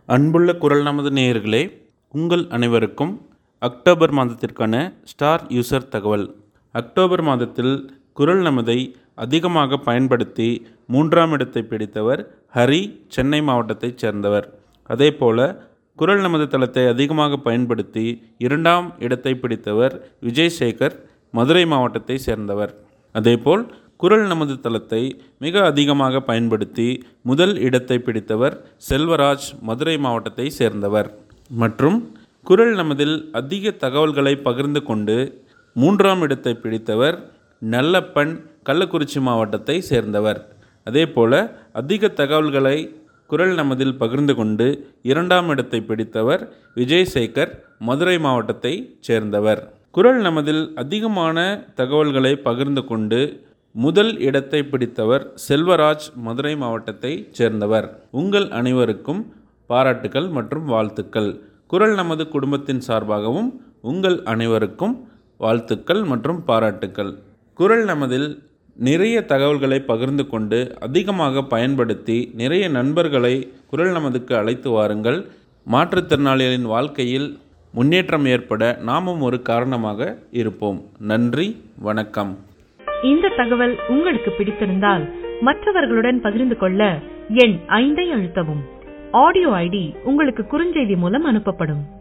அன்புள்ள குரல் நமது நேயர்களே உங்கள் அனைவருக்கும் அக்டோபர் மாதத்திற்கான ஸ்டார் யூசர் தகவல் அக்டோபர் மாதத்தில் குரல் நமதை அதிகமாக பயன்படுத்தி மூன்றாம் இடத்தை பிடித்தவர் ஹரி சென்னை மாவட்டத்தைச் சேர்ந்தவர் அதேபோல குரல் நமது தளத்தை அதிகமாக பயன்படுத்தி இரண்டாம் இடத்தை பிடித்தவர் விஜய் சேகர் மதுரை மாவட்டத்தை சேர்ந்தவர் அதேபோல் குரல் நமது தளத்தை மிக அதிகமாக பயன்படுத்தி முதல் இடத்தை பிடித்தவர் செல்வராஜ் மதுரை மாவட்டத்தை சேர்ந்தவர் மற்றும் குரல் நமதில் அதிக தகவல்களை பகிர்ந்து கொண்டு மூன்றாம் இடத்தை பிடித்தவர் நல்லப்பன் கள்ளக்குறிச்சி மாவட்டத்தை சேர்ந்தவர் அதேபோல அதிக தகவல்களை குரல் நமதில் பகிர்ந்து கொண்டு இரண்டாம் இடத்தை பிடித்தவர் விஜய் சேகர் மதுரை மாவட்டத்தை சேர்ந்தவர் குரல் நமதில் அதிகமான தகவல்களை பகிர்ந்து கொண்டு முதல் இடத்தை பிடித்தவர் செல்வராஜ் மதுரை மாவட்டத்தை சேர்ந்தவர் உங்கள் அனைவருக்கும் பாராட்டுகள் மற்றும் வாழ்த்துக்கள் குரல் நமது குடும்பத்தின் சார்பாகவும் உங்கள் அனைவருக்கும் வாழ்த்துக்கள் மற்றும் பாராட்டுக்கள் குரல் நமதில் நிறைய தகவல்களை பகிர்ந்து கொண்டு அதிகமாக பயன்படுத்தி நிறைய நண்பர்களை குரல் நமதுக்கு அழைத்து வாருங்கள் மாற்றுத்திறனாளிகளின் வாழ்க்கையில் முன்னேற்றம் ஏற்பட நாமும் ஒரு காரணமாக இருப்போம் நன்றி வணக்கம் இந்த தகவல் உங்களுக்கு பிடித்திருந்தால் மற்றவர்களுடன் பகிர்ந்து கொள்ள எண் ஐந்தை அழுத்தவும் ஆடியோ ஐடி உங்களுக்கு குறுஞ்செய்தி மூலம் அனுப்பப்படும்